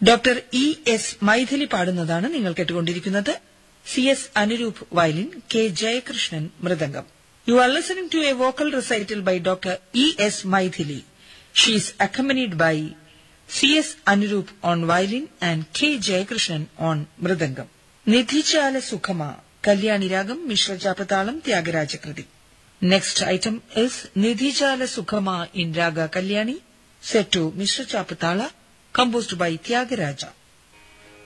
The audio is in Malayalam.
ഡോക്ടർ ഇ എസ് മൈഥിലി പാടുന്നതാണ് നിങ്ങൾ കേട്ടുകൊണ്ടിരിക്കുന്നത് C S Anuroop violin K Jayakrishnan mridangam you are listening to a vocal recital by doctor E S Mythili she is accompanied by C S Anuroop on violin and K Jayakrishnan on mridangam Nidhichala Sukhama Kalyani രാഗം മിശ്രജാപതാളം ത്യാഗരാജകൃതി next item is Nidhichala Sukhama in raga Kalyani set to Mr. Chapatala, composed by Tyagaraja.